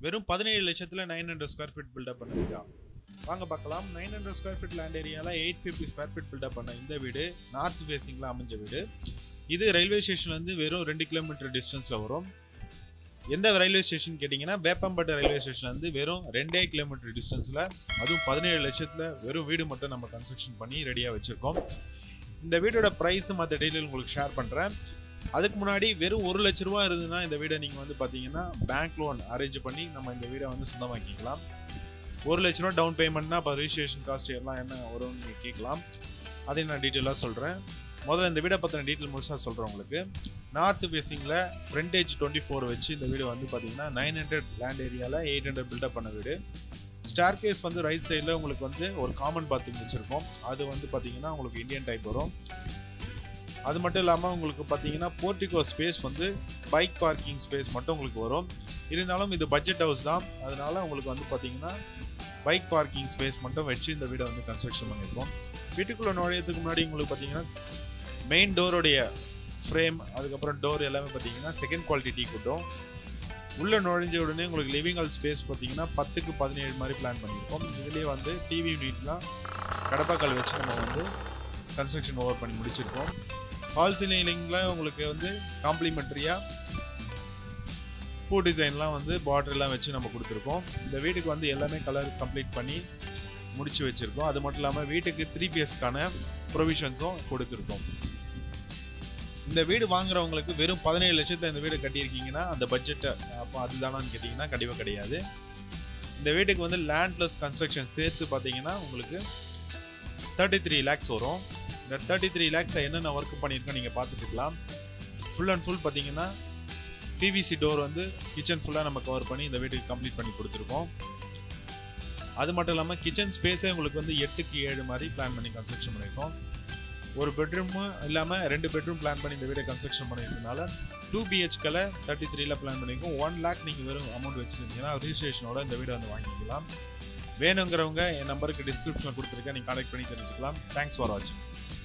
வெறும் பதினேழு லட்சத்தில் nine hundred square feet built up பண்ண வீடா வாங்க பார்க்கலாம் nine hundred square feet land ஏரியாவில் eight fifty square feet built up பண்ண இந்த வீடு நார்த் ஃபேஸிங்கில் அமைஞ்ச வீடு இது ரயில்வே ஸ்டேஷன்லேருந்து வெறும் ரெண்டு கிலோமீட்டர் டிஸ்டன்ஸில் வரும் எந்த ரயில்வே ஸ்டேஷன் கேட்டிங்கன்னா வேப்பம்பட்டு ரயில்வே ஸ்டேஷன்லேருந்து வெறும் ரெண்டே கிலோமீட்டர் டிஸ்டன்ஸில் அதுவும் பதினேழு லட்சத்தில் வெறும் வீடு மட்டும் நம்ம கன்ஸ்ட்ரக்ஷன் பண்ணி ரெடியாக வச்சுருக்கோம் இந்த வீடோட ப்ரைஸ் மற்ற டீட்டெயில் உங்களுக்கு ஷேர் பண்ணுறேன் அதுக்கு முன்னாடி வெறும் ஒரு லட்ச ரூபா இருந்ததுன்னா இந்த வீடை நீங்கள் வந்து பார்த்தீங்கன்னா பேங்க் லோன் அரேஞ்ச் பண்ணி நம்ம இந்த வீடை வந்து சொந்தமாக்கிக்கலாம் ஒரு லட்ச ரூபா டவுன் பேமெண்ட்னா அப்போ ரெஜிஸ்ட்ரேஷன் காஸ்ட் எல்லாம் என்ன வரும்னு நீங்கள் கேட்கலாம் அதையும் நான் டீட்டெயிலாக சொல்கிறேன் முதல்ல இந்த வீடை பற்றின டீட்டெயில் முழுசாக சொல்கிறேன் உங்களுக்கு நார்த் ஃபேஸிங்கில் ஃப்ரண்டேஜ் டுவெண்ட்டி ஃபோர் வச்சு இந்த வீடு வந்து பார்த்தீங்கன்னா நைன் ஹண்ட்ரட் லேண்ட் ஏரியாவில் எயிட் ஹண்ட்ரட் பில்டப் பண்ண வீடு ஸ்டார் கேஸ் வந்து ரைட் சைடில் உங்களுக்கு வந்து ஒரு காமன் பாத்ரூம் வச்சுருக்கோம் அது வந்து பார்த்தீங்கன்னா உங்களுக்கு இந்தியன் டைப் வரும் அது மட்டும் இல்லாமல் உங்களுக்கு பார்த்தீங்கன்னா போர்ட்டிகோ ஸ்பேஸ் வந்து பைக் பார்க்கிங் ஸ்பேஸ் மட்டும் உங்களுக்கு வரும் இருந்தாலும் இது பட்ஜெட் ஹவுஸ் தான் அதனால உங்களுக்கு வந்து பார்த்தீங்கன்னா பைக் பார்க்கிங் ஸ்பேஸ் மட்டும் வச்சு இந்த வீடை வந்து கன்ஸ்ட்ரக்ஷன் பண்ணியிருக்கோம் வீட்டுக்குள்ளே நுழையதுக்கு முன்னாடி உங்களுக்கு பார்த்தீங்கன்னா மெயின் டோருடைய ஃப்ரேம் அதுக்கப்புறம் டோர் எல்லாமே பார்த்தீங்கன்னா செகண்ட் குவாலிட்டி டீ கூட்டும் உள்ளே நுழைஞ்ச உடனே உங்களுக்கு லிவிங் ஹால் ஸ்பேஸ் பார்த்தீங்கன்னா பத்துக்கு பதினேழு மாதிரி பிளான் பண்ணியிருக்கோம் இதுலேயே வந்து டிவி யூனிட்லாம் கடப்பாக்கல் வச்சு நம்ம வந்து கன்ஸ்ட்ரக்ஷன் ஓவர் பண்ணி முடிச்சிருக்கோம் ஃபால் சீலிங்கில் உங்களுக்கு வந்து காம்ப்ளிமெண்ட்ரியாக பூ டிசைன்லாம் வந்து பார்டர்லாம் வச்சு நம்ம கொடுத்துருக்கோம் இந்த வீட்டுக்கு வந்து எல்லாமே கலர் கம்ப்ளீட் பண்ணி முடிச்சு வச்சுருக்கோம் அது மட்டும் இல்லாமல் வீட்டுக்கு த்ரீ பிஎஸ்க்கான ப்ரொவிஷன்ஸும் கொடுத்துருக்கோம் இந்த வீடு வாங்குறவங்களுக்கு வெறும் பதினேழு லட்சத்தில் இந்த வீடு கட்டியிருக்கீங்கன்னா அந்த பட்ஜெட்டை அப்போ அதுதானான்னு கேட்டிங்கன்னா கண்டிப்பாக கிடையாது இந்த வீட்டுக்கு வந்து லேண்ட் ப்ளஸ் கன்ஸ்ட்ரக்ஷன் சேர்த்து பார்த்தீங்கன்னா உங்களுக்கு தேர்ட்டி த்ரீ லேக்ஸ் வரும் இந்த தேர்ட்டி த்ரீ லேக்ஸை என்னென்ன ஒர்க் பண்ணியிருக்கோம் நீங்கள் பார்த்துட்டு இருக்கலாம் ஃபுல் அண்ட் ஃபுல் பார்த்தீங்கன்னா பிவிசி டோர் வந்து கிச்சன் ஃபுல்லாக நம்ம கவர் பண்ணி இந்த வீட்டுக்கு கம்ப்ளீட் பண்ணி கொடுத்துருக்கோம் அது மட்டும் இல்லாமல் கிச்சன் ஸ்பேஸே உங்களுக்கு வந்து எட்டுக்கு ஏழு மாதிரி பிளான் பண்ணி கன்ஸ்ட்ரக்ஷன் பண்ணியிருக்கோம் ஒரு பெட்ரூமும் இல்லாமல் ரெண்டு பெட்ரூம் பிளான் பண்ணி இந்த வீடை கன்ஸ்ட்ரக்ஷன் பண்ணியிருக்கனால டூ பிஹெச்கில் தேர்ட்டி த்ரீல பிளான் பண்ணியிருக்கோம் ஒன் லேக் நீங்கள் வெறும் அமௌண்ட் வச்சுருந்தீங்கன்னா ரிஜிஸ்ட்ரேஷனோட இந்த வீடை வந்து வாங்கிக்கலாம் வேணுங்கிறவங்க என் நம்பருக்கு டிஸ்கிரிப்ஷனில் கொடுத்துருக்கேன் நீங்கள் கான்டாக்ட் பண்ணி தெரிஞ்சுக்கலாம் தேங்க்ஸ் ஃபார் வாட்சிங்